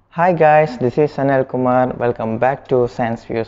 Hi guys, this is Sanal Kumar. Welcome back to Science Views.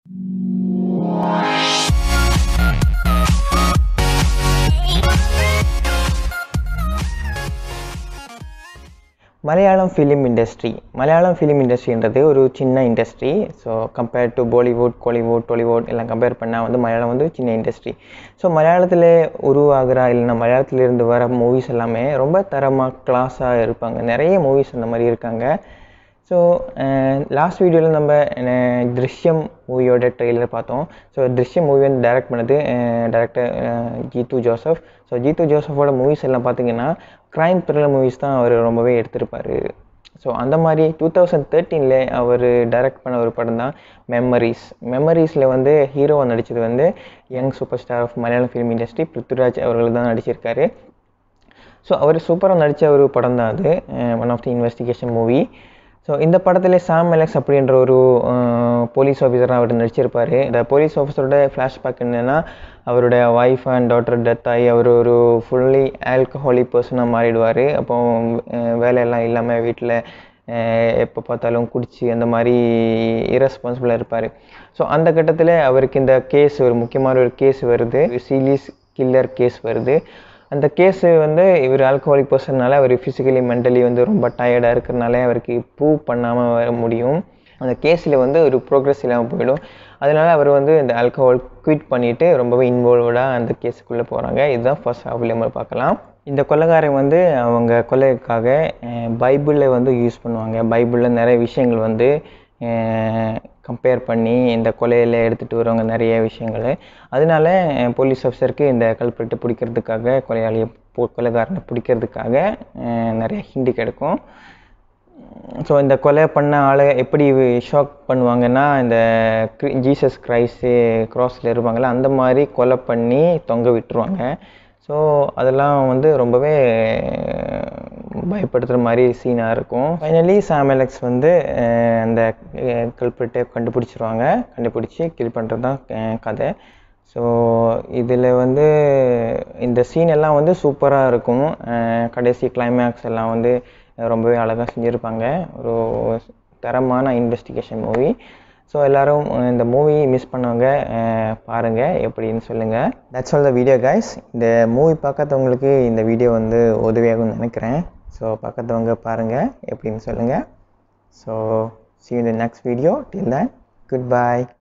Malayalam film industry Malayalam film இண்டஸ்ட்ரின்றது ஒரு சின்ன industry so compare to Bollywood Kollywood Tollywood எல்லாம் compare பண்ணால் வந்து மலையாளம் வந்து சின்ன இண்டஸ்ட்ரி ஸோ மலையாளத்தில் உருவாகிற இல்லைன்னா மலையாளத்திலிருந்து வர மூவிஸ் எல்லாமே ரொம்ப தரமாக கிளாஸாக இருப்பாங்க நிறைய மூவிஸ் அந்த மாதிரி இருக்காங்க ஸோ லாஸ்ட் வீடியோவில் நம்ம அஹ், திருஷ்யம் மூவியோட ட்ரெய்லர் பார்த்தோம் ஸோ திருஷ்யம் மூவி வந்து டைரக்ட் பண்ணது டேரக்டர் ஜீத்து ஜோசப் ஸோ ஜீத்து ஜோசஃபோட மூவிஸ் எல்லாம் பார்த்தீங்கன்னா க்ரைம் த்ரில்லர் மூவிஸ் தான் அவர் ரொம்பவே எடுத்திருப்பார் ஸோ அந்த மாதிரி டூ தௌசண்ட் தேர்ட்டீனில் அவர் டைரக்ட் பண்ண ஒரு படம் தான் மெமரிஸ் மெமரிஸில் வந்து ஹீரோவாக நடித்தது வந்து young super star of Malayalam film industry Prithviraj அவர்கள் தான் நடிச்சிருக்காரு ஸோ அவர் சூப்பராக நடித்த ஒரு படம் தான் அது one of the investigation movie so இந்த படத்தில் சாம் எலெக்ஸ் அப்படின்ற ஒரு போலீஸ் ஆஃபீஸராக அவர் நடிச்சிருப்பார் இந்த போலீஸ் ஆஃபீஸரோட ஃப்ளாஷ்பேக் என்னென்னா அவருடைய ஒய்ஃப் அண்ட் டாட்டர் டெத் ஆகி அவர் ஒரு ஃபுல்லி ஆல்கஹாலிக் பர்சனாக மாறிடுவார் அப்போ அஹ், வேலையெல்லாம் இல்லாமல் வீட்டில் எப்போ பார்த்தாலும் குடிச்சு அந்த மாதிரி இரஸ்பான்சிபிளாக இருப்பார் ஸோ அந்த கட்டத்தில் அவருக்கு இந்த கேஸ் ஒரு முக்கியமான ஒரு கேஸ் வருது சீலியஸ் கில்லர் கேஸ் வருது அந்த கேஸு வந்து இவர் ஆல்கஹாலிக் பர்சன்னால அவர் ஃபிசிக்கலி மென்டலி வந்து ரொம்ப டயர்டாக இருக்கிறனால அவருக்கு ப்ரூவ் பண்ணாமல் வர முடியும் அந்த கேஸில் வந்து ஒரு ப்ரோக்ரஸ் இல்லாமல் போயிடும் அதனால அவர் வந்து இந்த ஆல்கஹால் குவிட் பண்ணிவிட்டு ரொம்பவே இன்வால்வ்டாக அந்த கேஸுக்குள்ளே போகிறாங்க இதுதான் ஃபர்ஸ்ட் ஹாஃப்ல நம்ம பார்க்கலாம் இந்த கொலைகாரன் வந்து அவங்க கொலைக்காக பைபிளில் வந்து யூஸ் பண்ணுவாங்க பைபிளில் நிறைய விஷயங்கள் வந்து கம்பேர் பண்ணி இந்த கொலையில் எடுத்துகிட்டு வருவாங்க நிறைய விஷயங்கள் அதனால போலீஸ் ஆஃபீஸருக்கு இந்த கல்பெட்டை பிடிக்கிறதுக்காக கொலையாளியை பு- கொலைகாரனை பிடிக்கிறதுக்காக அஹ், நிறைய ஹிண்டு கிடைக்கும் ஸோ இந்த கொலை பண்ண ஆளை எப்படி ஷாக் பண்ணுவாங்கன்னா இந்த கிரி- ஜீசஸ் கிரைஸ்டு கிராஸில் இருப்பாங்கள்ல அந்த மாதிரி கொலை பண்ணி தொங்க விட்டுருவாங்க ஸோ அதெல்லாம் வந்து ரொம்பவே பயப்படுத்துகிற மாதிரி சீனாக இருக்கும் ஃபைனலி சாமெலக்ஸ் வந்து அஹ், அந்த கல்பெட்டை கண்டுபிடிச்சிருவாங்க கண்டுபிடிச்சி கில் பண்ணுறது தான் அஹ், கதை ஸோ இதில் வந்து இந்த சீன் எல்லாம் வந்து சூப்பராக இருக்கும் அஹ், கடைசி கிளைமேக்ஸ் எல்லாம் வந்து ரொம்பவே அழகாக செஞ்சுருப்பாங்க ஒரு தரமான இன்வெஸ்டிகேஷன் மூவி ஸோ எல்லாரும் இந்த மூவி மிஸ் பண்ணவங்க அஹ், பாருங்க எப்படின்னு சொல்லுங்கள் that's all the video guys இந்த மூவி பார்க்காதவங்களுக்கு இந்த வீடியோ வந்து உதவியாகும்னு நினைக்கிறேன் ஸோ பார்க்காதவங்க பாருங்கள் எப்படின்னு சொல்லுங்கள் so see you in the next video till then goodbye